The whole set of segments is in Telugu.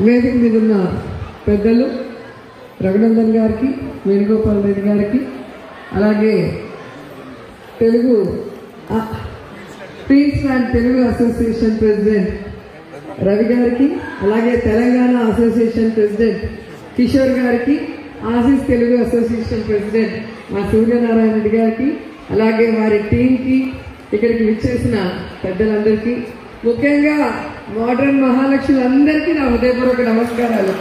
వేదిక మీద ఉన్న పెద్దలు రఘునందన్ గారికి వేణుగోపాల్ రెడ్డి గారికి అలాగే Telugu Queensland Telugu association president Ravi గారికి అలాగే తెలంగాణ అసోసియేషన్ ప్రెసిడెంట్ కిషోర్ గారికి ఆసిస్ తెలుగు అసోసియేషన్ ప్రెసిడెంట్ మా సూర్యనారాయణ రెడ్డి గారికి అలాగే వారి టీంకి ఇక్కడికి విచ్చేసిన పెద్దలందరికీ ముఖ్యంగా మోడర్న్ మహాలక్ష్ములందరికీ నా హృదయపూర్వక నమస్కారాలు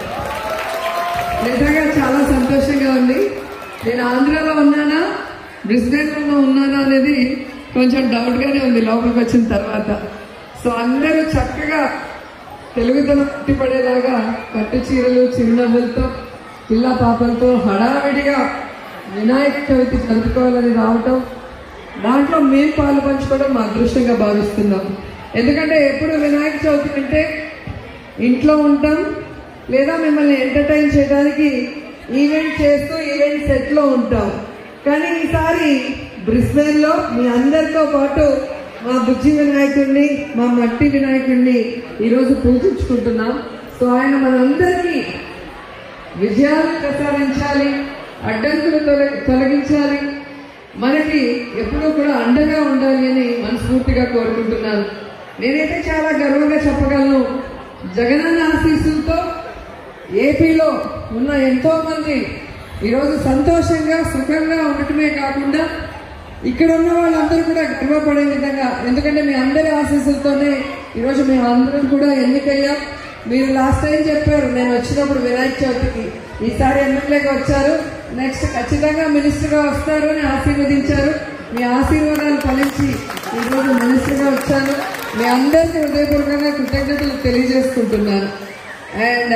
నిజంగా చాలా సంతోషంగా ఉంది నేను ఆంధ్రాలో ఉన్నానా బ్రిస్బెన్లో ఉన్నానా అనేది కొంచెం డౌట్గానే ఉంది లోపలికి వచ్చిన తర్వాత సో అందరూ చక్కగా తెలుగుతనం పడేలాగా పట్టు చీరలు చిరునవ్వులతో పిల్ల పాపలతో హడావిడిగా వినాయక చవితి జరుపుకోవాలని రావటం దాంట్లో మేము పాలు పంచుకోవడం మా అదృష్టంగా భావిస్తున్నాం ఎందుకంటే ఎప్పుడు వినాయక చవితి అంటే ఇంట్లో ఉంటాం లేదా మిమ్మల్ని ఎంటర్టైన్ చేయడానికి ఈవెంట్ చేస్తూ ఈవెంట్ సెట్లో ఉంటాం కానీ ఈసారి బ్రిస్బెన్లో మీ అందరితో పాటు మా బుజ్జి వినాయకుడిని మా మట్టి వినాయకుడిని ఈరోజు పూజించుకుంటున్నాం సో ఆయన మనందరికీ విజయాలు ప్రసాదించాలి అడ్డంకులు తొలగి తొలగించాలి మనకి ఎప్పుడూ కూడా అండగా ఉండాలి అని మనస్ఫూర్తిగా కోరుకుంటున్నాను నేనైతే చాలా గర్వంగా చెప్పగలను జగనన్న ఆశీస్సులతో ఏపీలో ఉన్న ఎంతో మంది ఈరోజు సంతోషంగా సుఖంగా ఉండటమే కాకుండా ఇక్కడ ఉన్న వాళ్ళందరూ కూడా గర్వపడే విధంగా ఎందుకంటే మీ అందరి ఆశీస్సులతోనే ఈరోజు మేము అందరం కూడా ఎన్నికయ్యాం మీరు లాస్ట్ టైం చెప్పారు నేను వచ్చినప్పుడు వినాయక చవితికి ఈసారి ఎమ్మెల్యేగా వచ్చారు నెక్స్ట్ ఖచ్చితంగా మినిస్టర్గా వస్తారు అని ఆశీర్వదించారు మీ ఆశీర్వాదాలు ఫలించి ఈరోజు మినిస్టర్గా వచ్చాను మీ అందరికీ హృదయపూర్వకంగా కృతజ్ఞతలు తెలియజేసుకుంటున్నాను అండ్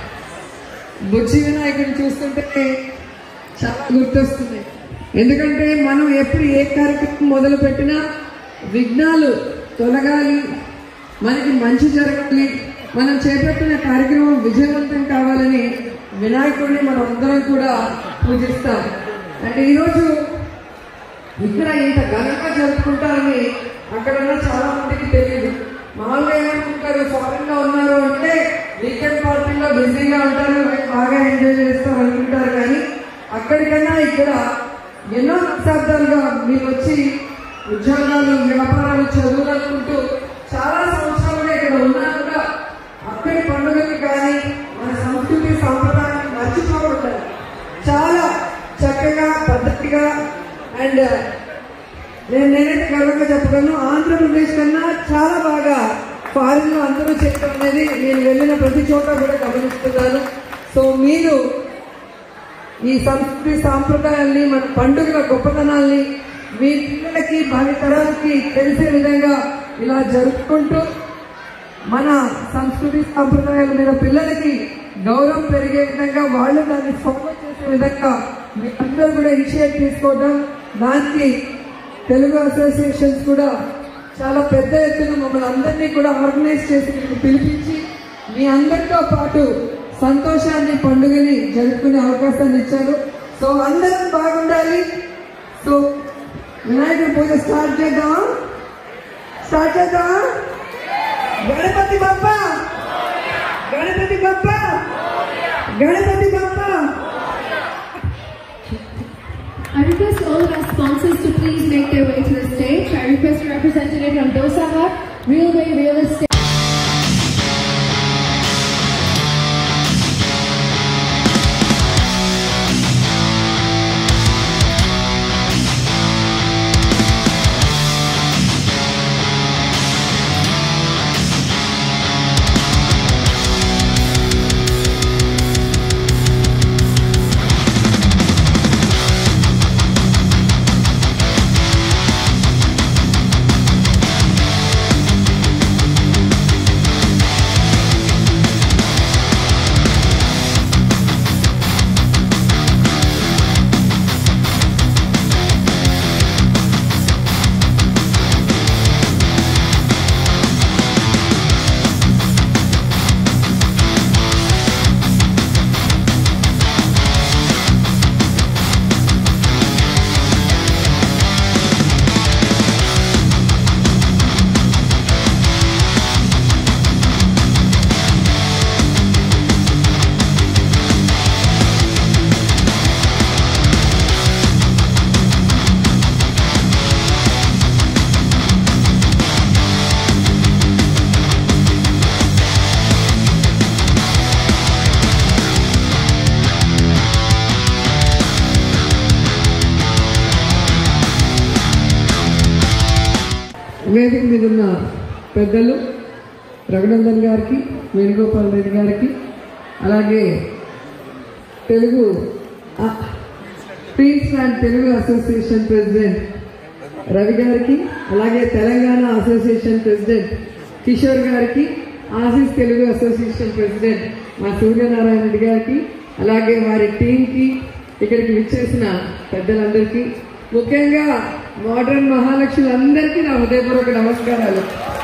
బుజ్జి వినాయకుడిని చూస్తుంటే చాలా గుర్తొస్తుంది ఎందుకంటే మనం ఎప్పుడు ఏ కార్యక్రమం మొదలు పెట్టినా విఘ్నాలు తొలగాలి మనకి మంచి జరగాలి మనం చేపట్టిన కార్యక్రమం విజయవంతం కావాలని వినాయకుడిని మనం అందరం కూడా పూజిస్తాం అంటే ఈరోజు ఇక్కడ ఇంత ఘనంగా జరుపుకుంటారని అక్కడ ఉన్న చాలా మందికి తెలియదు మామూలుగా ఏమనుకుంటారు ఫారెన్ లో ఉన్నారు అంటే వీకెండ్ పార్టీలో బిజీగా ఉంటారు బాగా ఎంజాయ్ చేస్తారు అనుకుంటారు కానీ అక్కడికన్నా ఇక్కడ ఎన్నో దశాబ్దాలుగా మీరు వచ్చి ఉద్యోగాలు వ్యాపారాలు చదువులు అనుకుంటూ చాలా సంవత్సరాలుగా ఇక్కడ ఉన్నా కూడా అక్కడి పండుగకి కానీ మన సంస్కృతి సాంప్రదాయాన్ని మర్చిపోకూడదు చాలా చక్కగా పద్ధతిగా అండ్ నేను నేనైతే గర్వంగా చెప్పగలను ఆంధ్రప్రదేశ్ కన్నా చాలా బాగా ఫారిన్ లో అందరూ చేయడం అనేది నేను వెళ్ళిన ప్రతి చోట కూడా గమనిస్తున్నాను సో మీరు ఈ సంస్కృతి సాంప్రదాయాల్ని మన పండుగల గొప్పతనాల్ని మీ పిల్లలకి భావితరాలకి తెలిసే విధంగా ఇలా జరుపుకుంటూ మన సంస్కృతి సాంప్రదాయాల మీద పిల్లలకి గౌరవం పెరిగే విధంగా వాళ్ళు దాన్ని ఫాలో చేసే విధంగా మీ అందరూ కూడా ఇనిషియేట్ తీసుకోవడం దానికి తెలుగు అసోసియేషన్స్ కూడా చాలా పెద్ద ఎత్తున మమ్మల్ని అందరినీ కూడా ఆర్గనైజ్ చేసి మీకు పిలిపించి మీ అందరితో పాటు సంతోషాన్ని పండుగని జరుపుకునే అవకాశాన్ని ఇచ్చారు సో అందరం బాగుండాలి సో వినాయకుడి పూజ స్టార్ట్ చేద్దామా స్టార్ట్ చేద్దామా Ganapati Bappa Ganapati Bappa Ganapati Bappa I request all of our sponsors to please make their way to the stage. I request a representative from Dosa Hut, Realway Real Estate. Thank వేదిక మీద ఉన్న పెద్దలు రఘునందన్ గారికి వేణుగోపాల్ రెడ్డి గారికి అలాగే Telugu Queensland Telugu association president Ravi గారికి అలాగే తెలంగాణ అసోసియేషన్ ప్రెసిడెంట్ కిషోర్ గారికి ఆసిస్ తెలుగు అసోసియేషన్ ప్రెసిడెంట్ మా సూర్యనారాయణ రెడ్డి గారికి అలాగే వారి టీంకి ఇక్కడికి విచ్చేసిన పెద్దలందరికీ ముఖ్యంగా మోడర్న్ మహాలక్ష్ములందరికీ నా హృదయపూర్వక నమస్కారాలు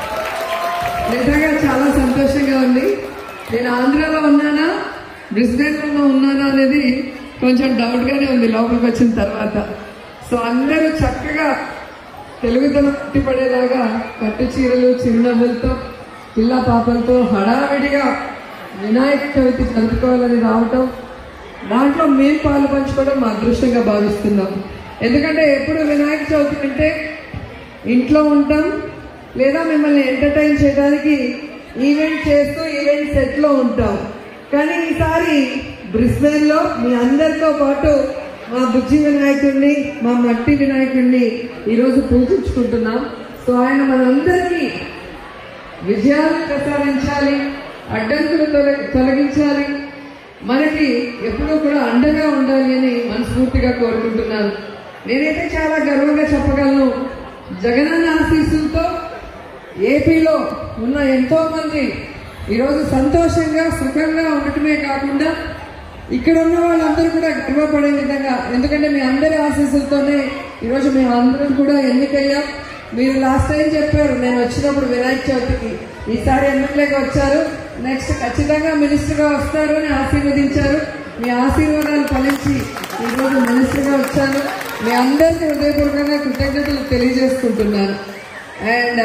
నిజంగా చాలా సంతోషంగా ఉంది నేను ఆంధ్రాలో ఉన్నానా బ్రిస్బెన్లో ఉన్నానా అనేది కొంచెం డౌట్గానే ఉంది లోపలికి వచ్చిన తర్వాత సో అందరూ చక్కగా తెలుగుతనం పడేలాగా పట్టు చీరలు చిరునవ్వులతో పిల్ల పాపలతో హడావిడిగా వినాయక చవితి జరుపుకోవాలని రావటం దాంట్లో మేము పాలు పంచుకోవడం మా అదృష్టంగా భావిస్తున్నాం ఎందుకంటే ఎప్పుడు వినాయక చవితి అంటే ఇంట్లో ఉంటాం లేదా మిమ్మల్ని ఎంటర్టైన్ చేయడానికి ఈవెంట్ చేస్తూ ఈవెంట్ సెట్లో ఉంటాం కానీ ఈసారి బ్రిస్బెన్లో మీ అందరితో పాటు మా బుజ్జి వినాయకుడిని మా మట్టి వినాయకుడిని ఈరోజు పూజించుకుంటున్నాం సో ఆయన మనందరికీ విజయాలు ప్రసాదించాలి అడ్డంకులు తొలగి తొలగించాలి మనకి ఎప్పుడూ కూడా అండగా ఉండాలి అని మనస్ఫూర్తిగా కోరుకుంటున్నాను నేనైతే చాలా గర్వంగా చెప్పగలను జగనన్న ఆశీస్సులతో ఏపీలో ఉన్న ఎంతో మంది ఈరోజు సంతోషంగా సుఖంగా ఉండటమే కాకుండా ఇక్కడ ఉన్న వాళ్ళందరూ కూడా గర్వపడే విధంగా ఎందుకంటే మీ అందరి ఆశీస్సులతోనే ఈరోజు మేము అందరం కూడా ఎన్నికయ్యాం మీరు లాస్ట్ టైం చెప్పారు నేను వచ్చినప్పుడు వినాయక చవితికి ఈసారి ఎమ్మెల్యేగా వచ్చారు నెక్స్ట్ ఖచ్చితంగా మినిస్టర్గా వస్తారు అని ఆశీర్వదించారు మీ ఆశీర్వాదాలు ఫలించి ఈరోజు మినిస్టర్గా వచ్చాను మీ అందరికీ హృదయపూర్వకంగా కృతజ్ఞతలు తెలియజేసుకుంటున్నాను అండ్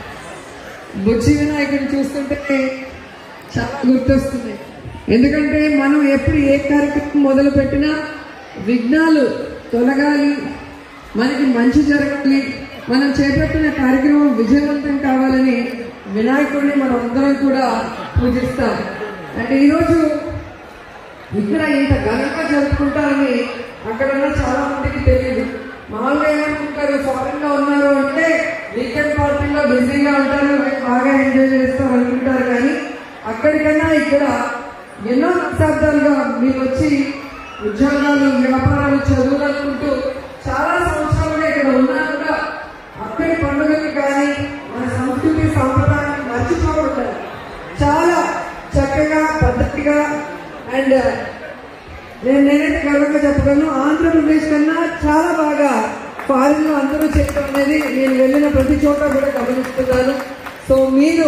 బుజ్జి వినాయకుడిని చూస్తుంటే చాలా గుర్తొస్తుంది ఎందుకంటే మనం ఎప్పుడు ఏ కార్యక్రమం మొదలు పెట్టినా విఘ్నాలు తొలగాలి మనకి మంచి జరగాలి మనం చేపట్టిన కార్యక్రమం విజయవంతం కావాలని వినాయకుడిని మనం అందరం కూడా పూజిస్తాం అంటే ఈరోజు ఇక్కడ ఇంత ఘనంగా జరుపుకుంటారని అక్కడ ఉన్న చాలా మందికి తెలియదు మామూలుగా ఏమనుకుంటారు ఫారెన్ లో ఉన్నారు అంటే వీకెండ్ పార్టీలో బిజీగా ఉంటారు బాగా ఎంజాయ్ చేస్తారు అనుకుంటారు కానీ అక్కడికన్నా ఇక్కడ ఎన్నో దశాబ్దాలుగా మీరు వచ్చి ఉద్యోగాలు వ్యాపారాలు చదువులు అనుకుంటూ చాలా సంవత్సరాలుగా ఇక్కడ ఉన్నా కూడా అక్కడి పండుగలు కానీ మన సంస్కృతి సాంప్రదాయాన్ని మర్చిపోకుండా చాలా చక్కగా పద్ధతిగా అండ్ నేను నేనైతే గర్వంగా చెప్పగలను ఆంధ్రప్రదేశ్ కన్నా చాలా బాగా ఫారిన్ లో అందరూ చేయడం అనేది నేను వెళ్ళిన ప్రతి చోట కూడా గమనిస్తున్నాను సో మీరు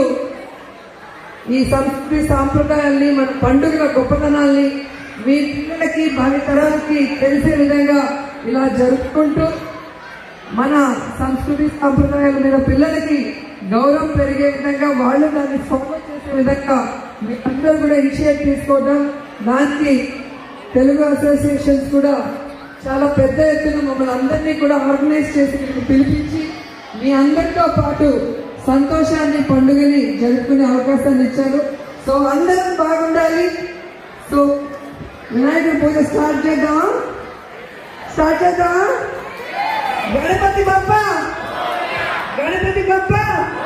ఈ సంస్కృతి సాంప్రదాయాల్ని మన పండుగల గొప్పతనాల్ని మీ పిల్లలకి భావితరాలకి తెలిసే విధంగా ఇలా జరుపుకుంటూ మన సంస్కృతి సాంప్రదాయాల మీద పిల్లలకి గౌరవం పెరిగే విధంగా వాళ్ళు దాన్ని ఫాలో చేసే విధంగా మీ అందరూ కూడా ఇనిషియేట్ తీసుకోవడం దానికి తెలుగు అసోసియేషన్స్ కూడా చాలా పెద్ద ఎత్తున మమ్మల్ని అందరినీ కూడా ఆర్గనైజ్ చేసి ఇక్కడికి పిలిపించి మీ అందరితో పాటు సంతోషాన్ని పండుగని జరుపుకునే అవకాశాన్ని ఇచ్చారు సో అందరం బాగుండాలి సో వినాయకుడి పూజ స్టార్ట్ చేద్దాం స్టార్ట్ చేద్దాం Ganapati Bappa Ganapati Bappa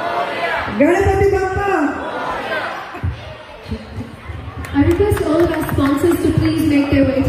Ganapati Bappa I request all of our sponsors to please make their way to